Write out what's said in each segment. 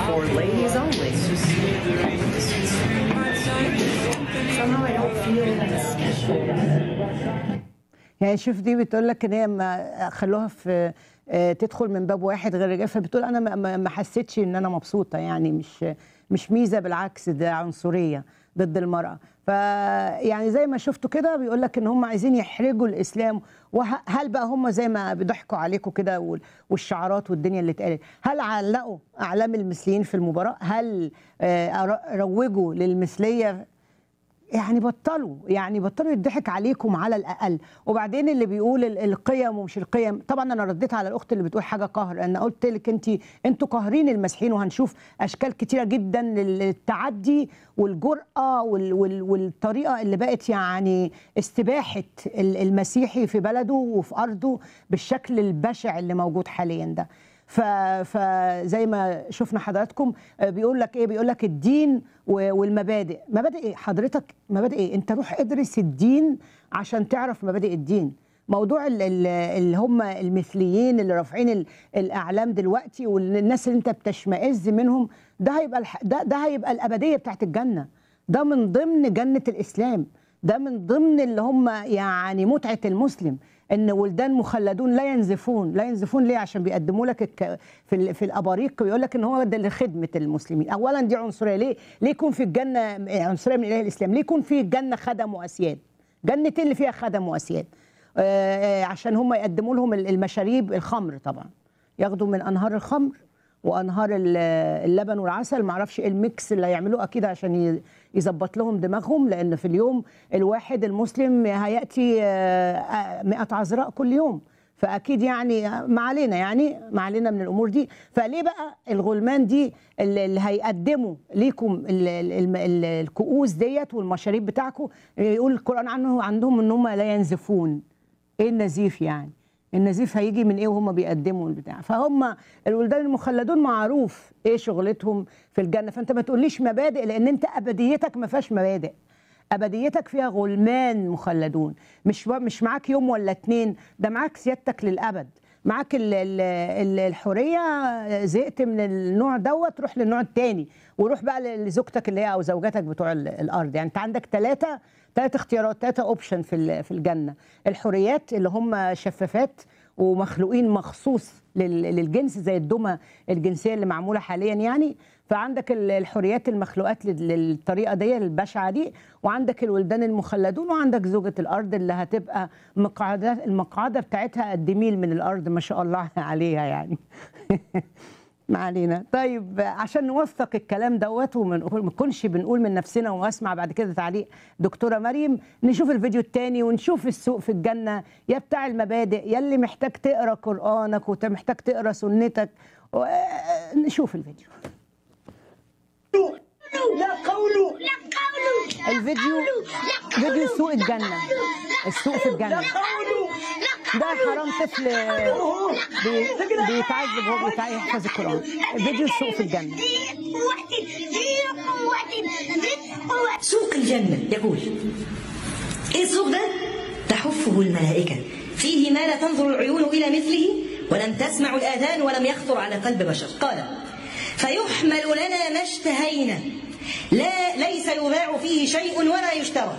for ladies only. Somehow I don't feel special. يعني شوف دي بتقول لك ان هي ما خلوها في آه، تدخل من باب واحد غير الرجال فبتقول انا ما- ما ما حسيتش ان انا مبسوطه يعني مش مش ميزه بالعكس ده عنصريه ضد المراه فيعني زي ما شفتوا كده بيقول لك ان هم عايزين يحرجوا الاسلام وهل بقى هم زي ما بيضحكوا عليكم كده وال- والشعارات والدنيا اللي اتقالت هل علقوا اعلام المثليين في المباراه هل آه، أر- روجوا للمثليه يعني بطلوا يعني بطلوا يضحك عليكم على الاقل وبعدين اللي بيقول ال- القيم ومش القيم طبعا انا رديت على الاخت اللي بتقول حاجه قهر انا قلت لك انت انتوا قاهرين المسيحيين وهنشوف اشكال كتيره جدا للتعدي والجرأه وال وال والطريقه اللي بقت يعني استباحه ال- المسيحي في بلده وفي ارضه بالشكل البشع اللي موجود حاليا ده ف- فزي ما شفنا حضراتكم آه، بيقول لك ايه بيقول لك الدين و- والمبادئ مبادئ ايه حضرتك مبادئ ايه انت روح ادرس الدين عشان تعرف مبادئ الدين موضوع ال- ال- اللي هم المثليين اللي رافعين ال- الاعلام دلوقتي والناس اللي انت بتشمئز منهم ده هيبقى الح- ده ده هيبقى الابديه بتاعت الجنه ده من ضمن جنه الاسلام ده من ضمن اللي هم يعني متعه المسلم ان ولدان مخلدون لا ينزفون لا ينزفون ليه عشان بيقدموا لك الك... في ال... في الاباريق بيقول لك ان هو ده لخدمه المسلمين اولا دي عنصريه ليه ليه يكون في الجنه عنصريه من اله الاسلام ليه يكون في الجنه خدم واسياد جنه اللي فيها خدم واسياد آه عشان هم يقدموا لهم المشاريب الخمر طبعا ياخدوا من انهار الخمر وانهار ال- اللبن والعسل ما اعرفش ايه الميكس اللي هيعملوه اكيد عشان ي- يظبط لهم دماغهم لان في اليوم الواحد المسلم هياتي آه، آه، 100 عذراء كل يوم فاكيد يعني ما علينا يعني ما علينا من الامور دي فليه بقى الغلمان دي اللي اللي هيقدموا ليكم ال- ال- الم- ال- الكؤوس ديت والمشاريب بتاعكم يقول القران عنه عندهم ان هم لا ينزفون ايه النزيف يعني النزيف هيجي من ايه وهم بيقدموا البتاع فهم الولدان المخلدون معروف ايه شغلتهم في الجنه فانت ما تقوليش مبادئ لان انت ابديتك ما فيهاش مبادئ ابديتك فيها غلمان مخلدون مش مش معاك يوم ولا اتنين ده معاك سيادتك للابد معاك ال- ال- ال- الحريه زهقت من النوع دوت روح للنوع التاني وروح بقى لزوجتك اللي هي او زوجتك بتوع ال- الارض يعني انت عندك ثلاثه ثلاث اختيارات ثلاثه اوبشن في ال- في الجنه الحريات اللي هم شفافات ومخلوقين مخصوص لل- للجنس زي الدمى الجنسيه اللي معموله حاليا يعني فعندك ال- الحريات المخلوقات لل- للطريقه دي البشعه دي وعندك الولدان المخلدون وعندك زوجة الارض اللي هتبقى مقعدة المقعده بتاعتها قد ميل من الارض ما شاء الله عليها يعني ما علينا طيب عشان نوثق الكلام دوت وما نكونش بنقول من نفسنا واسمع بعد كده تعليق دكتوره مريم نشوف الفيديو التاني ونشوف السوق في الجنه يا بتاع المبادئ يا اللي محتاج تقرا قرانك ومحتاج تقرا سنتك و- نشوف الفيديو لا قولوا الفيديو فيديو سوق الجنه السوق في الجنه قولوا ده حرام طفل بي- بيتعذب وهو بيتع- يحفظ القران فيديو السوق في الجنه سوق الجنة يقول ايه السوق ده؟ تحفه الملائكة فيه ما لا تنظر العيون إلى مثله ولم تسمع الآذان ولم يخطر على قلب بشر قال فيحمل لنا ما اشتهينا لا ليس يباع فيه شيء ولا يشترى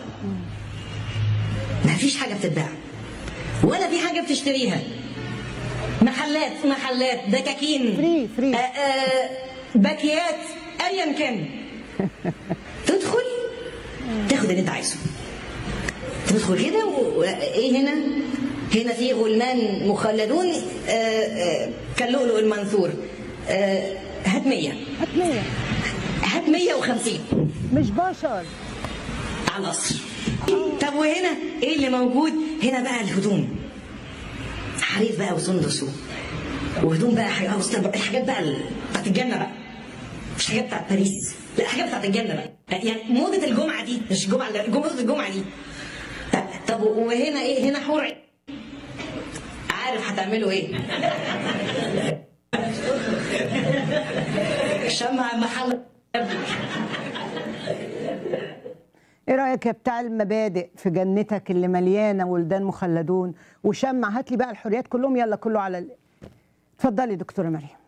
ما فيش حاجة بتتباع ولا في حاجة بتشتريها محلات محلات دكاكين فري فري آه، آه، باكيات ايا كان تدخل تاخد اللي انت عايزه تدخل كده و- وايه هنا هنا في غلمان مخلدون آه، آه، كاللؤلؤ المنثور آه، هات 100 هتلاقي هات 150 مش بشر على القصر طب وهنا ايه اللي موجود هنا بقى الهدوم حرير بقى وسندس و- وهدوم بقى حاجة أصل الحاجات بقى ال- بتاعت الجنة بقى مش حاجات بتاعت باريس لا حاجات بتاعت الجنة بقى يعني موضة الجمعة دي مش الجمعة لا، موضة الجمعة دي طب وهنا ايه هنا حور عين. عارف هتعملوا ايه شمع محل ايه رايك يا بتاع المبادئ في جنتك اللي مليانه ولدان مخلدون وشمع هات لي بقى الحريات كلهم يلا كله على ال... اتفضلي دكتوره مريم